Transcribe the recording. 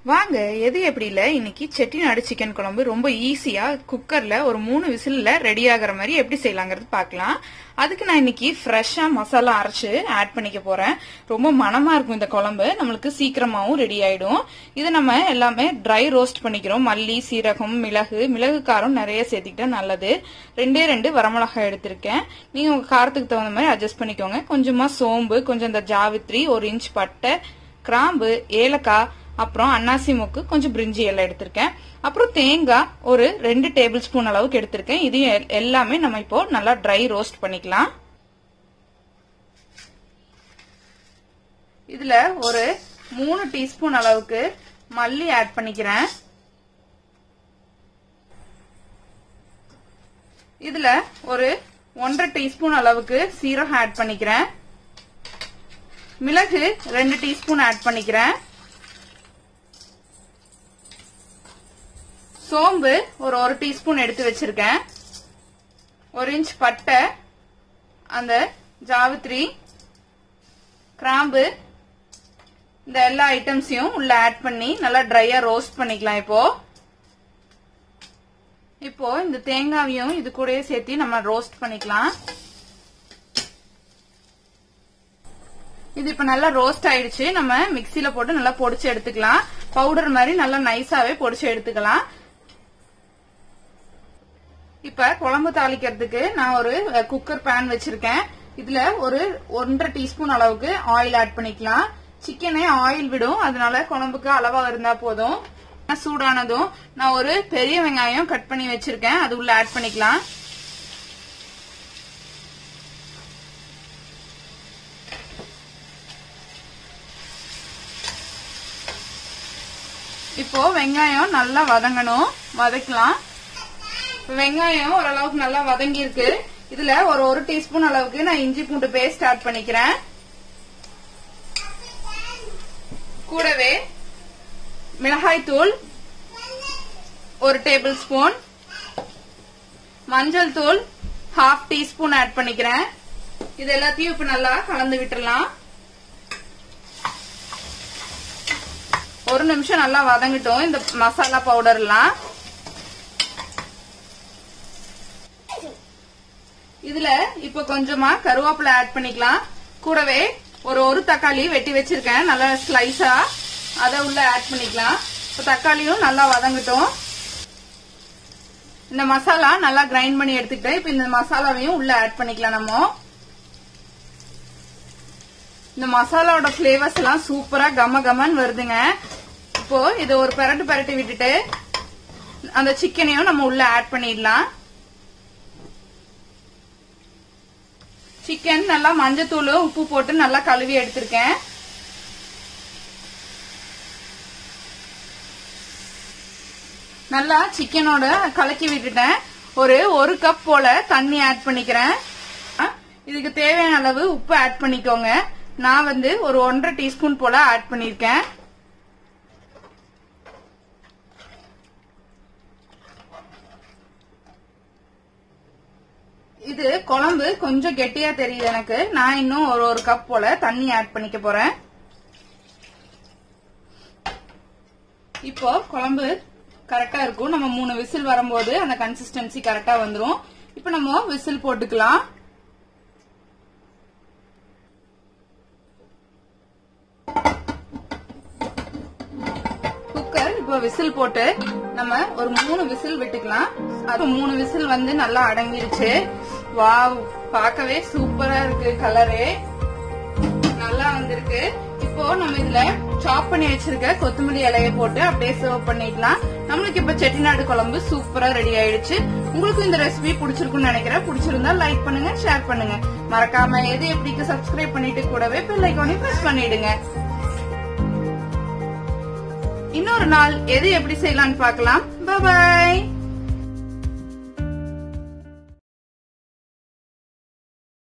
வாங்க எது எப்படி இல்ல இன்னைக்கு செட்டிநாடு சிக்கன் குழம்பு ரொம்ப ஈஸியா குக்கர்ல ஒரு மூணு விசில்ல ரெடி ஆகுற மாதிரி எப்படி செய்யலாங்கிறது பார்க்கலாம் அதுக்கு நான் இன்னைக்கு ஃப்ரெஷ்ஷா மசாலா அரைச்சு ஆட் பண்ணிக்க போறேன் ரொம்ப மணமா இருக்கும் இந்த குழம்பு நம்மளுக்கு சீக்கிரமாவும் ரெடி ஆயிடும் இது நம்ம எல்லாமே ட்ரை ரோஸ்ட் பண்ணிக்கிறோம் மல்லி சீரகம் மிளகு மிளகு காரம் நிறைய சேர்த்துக்கிட்டா நல்லது ரெண்டே ரெண்டு வரமிளகாய் எடுத்திருக்கேன் நீங்க உங்க காரத்துக்கு தகுந்த மாதிரி அட்ஜஸ்ட் பண்ணிக்கோங்க கொஞ்சமா சோம்பு கொஞ்சம் இந்த ஜாவித்ரி ஒரு இன்ச் பட்டை கிராம்பு ஏலக்காய் அப்புறம் அன்னாசி மூக்கு கொஞ்சம் பிரிஞ்சி எல்லாம் எடுத்திருக்கேன் அப்புறம் தேங்காய் ஒரு ரெண்டு டேபிள் ஸ்பூன் அளவுக்கு எடுத்திருக்கேன் இதையும் எல்- எல்லாமே நம்ம இப்போ நல்லா ட்ரை ரோஸ்ட் பண்ணிக்கலாம் இதுல ஒரு மூணு டீஸ்பூன் அளவுக்கு மல்லி ஆட் பண்ணிக்கிறேன் இதுல ஒரு ஒன்றரை டீஸ்பூன் அளவுக்கு சீரகம் ஆட் பண்ணிக்கிறேன் மிளகு ரெண்டு டீஸ்பூன் ஆட் பண்ணிக்கிறேன் சோம்பு ஒரு ஒரு டீஸ்பூன் எடுத்து வச்சிருக்கேன் ஒரு இன்ச் பட்டை அந்த ஜாவித்ரி கிராம்பு இந்த எல்லா ஐட்டம்ஸையும் உள்ள ஆட் பண்ணி நல்லா ட்ரையா ரோஸ்ட் பண்ணிக்கலாம் இப்போ இப்போ இந்த தேங்காவையும் இது கூடயே சேர்த்து நம்ம ரோஸ்ட் பண்ணிக்கலாம் இது இப்ப நல்லா ரோஸ்ட் ஆயிடுச்சு நம்ம மிக்ஸில போட்டு நல்லா பொடிச்சு எடுத்துக்கலாம் பவுடர் மாதிரி நல்லா நைஸாவே பொடிச்சு எடுத்துக்கலாம் இப்ப குழம்பு தாளிக்கிறதுக்கு நான் ஒரு குக்கர் பேன் வச்சிருக்கேன் இதுல ஒரு ஒன்றரை டீஸ்பூன் அளவுக்கு ஆயில் ஆட் பண்ணிக்கலாம் சிக்கனே ஆயில் விடும் அதனால குழம்புக்கு அளவா இருந்தா போதும் சூடானதும் நான் ஒரு பெரிய வெங்காயம் கட் பண்ணி வச்சிருக்கேன் அது உள்ள ஆட் பண்ணிக்கலாம் இப்போ வெங்காயம் நல்லா வதங்கணும் வதக்கலாம் இப்ப வெங்காயம் ஓரளவுக்கு நல்லா வதங்கி இருக்கு இதுல ஒரு ஒரு டீஸ்பூன் அளவுக்கு நான் இஞ்சி பூண்டு பேஸ்ட் ஆட் பண்ணிக்கிறேன் கூடவே மிளகாய் தூள் ஒரு டேபிள் ஸ்பூன் மஞ்சள் தூள் ஹாஃப் டீஸ்பூன் ஆட் பண்ணிக்கிறேன் இது எல்லாத்தையும் இப்ப நல்லா கலந்து விட்டுறலாம் ஒரு நிமிஷம் நல்லா வதங்கட்டும் இந்த மசாலா பவுடர்லாம் இதுல இப்ப கொஞ்சமா கருவேப்பிலை ஆட் பண்ணிக்கலாம் கூடவே ஒரு ஒரு தக்காளி வெட்டி வச்சிருக்கேன் நல்லா ஸ்லைஸா அதை உள்ள ஆட் பண்ணிக்கலாம் இப்ப தக்காளியும் நல்லா வதங்கட்டும் இந்த மசாலா நல்லா கிரைண்ட் பண்ணி எடுத்துக்கிட்டேன் இப்ப இந்த மசாலாவையும் உள்ள ஆட் பண்ணிக்கலாம் நம்ம இந்த மசாலாவோட பிளேவர்ஸ் எல்லாம் சூப்பரா கம கமன்னு வருதுங்க இப்போ இதை ஒரு பெரட்டு பெரட்டி விட்டுட்டு அந்த சிக்கனையும் நம்ம உள்ள ஆட் பண்ணிடலாம் சிக்கன் நல்லா மஞ்சத்தூள் உப்பு போட்டு நல்லா கழுவி எடுத்திருக்கேன் நல்லா சிக்கனோட கலக்கி விட்டுட்டேன் ஒரு ஒரு கப் போல தண்ணி ஆட் பண்ணிக்கிறேன் அஹ், இதுக்கு தேவையான அளவு உப்பு ஆட் பண்ணிக்கோங்க நான் வந்து ஒரு ஒன்றரை டீஸ்பூன் போல ஆட் பண்ணிருக்கேன் இது குழம்பு கொஞ்சம் கெட்டியா தெரியுது எனக்கு நான் இன்னும் ஒரு ஒரு கப் போல தண்ணி ஆட் பண்ணிக்க போறேன் இப்போ குழம்பு கரெக்டா இருக்கும் நம்ம மூணு விசில் வரும்போது அந்த கன்சிஸ்டன்சி கரெக்டா வந்துரும் இப்போ நம்ம விசில் போட்டுக்கலாம் குக்கர் இப்போ விசில் போட்டு நம்ம ஒரு மூணு விசில் விட்டுக்கலாம் அது மூணு விசில் வந்து நல்லா அடங்கிருச்சு வாவ் பார்க்கவே சூப்பரா இருக்கு கலரு நல்லா வந்திருக்கு இப்போ நம்ம இதுல சாப் பண்ணி வச்சிருக்க கொத்தமல்லி இலைய போட்டு அப்படியே சர்வ் பண்ணிக்கலாம் நம்மளுக்கு இப்ப செட்டிநாடு குழம்பு சூப்பரா ரெடி ஆயிடுச்சு உங்களுக்கு இந்த ரெசிபி பிடிச்சிருக்கும்னு நினைக்கிறேன் பிடிச்சிருந்தா லைக் பண்ணுங்க ஷேர் பண்ணுங்க மறக்காம எது எப்படிக்கு சப்ஸ்கிரைப் பண்ணிட்டு கூடவே பெல் ஐக்கானையும் பிரஸ் பண்ணிடுங்க இன்னொரு நாள் எது எப்படி செய்யலாம்னு பார்க்கலாம் பாய்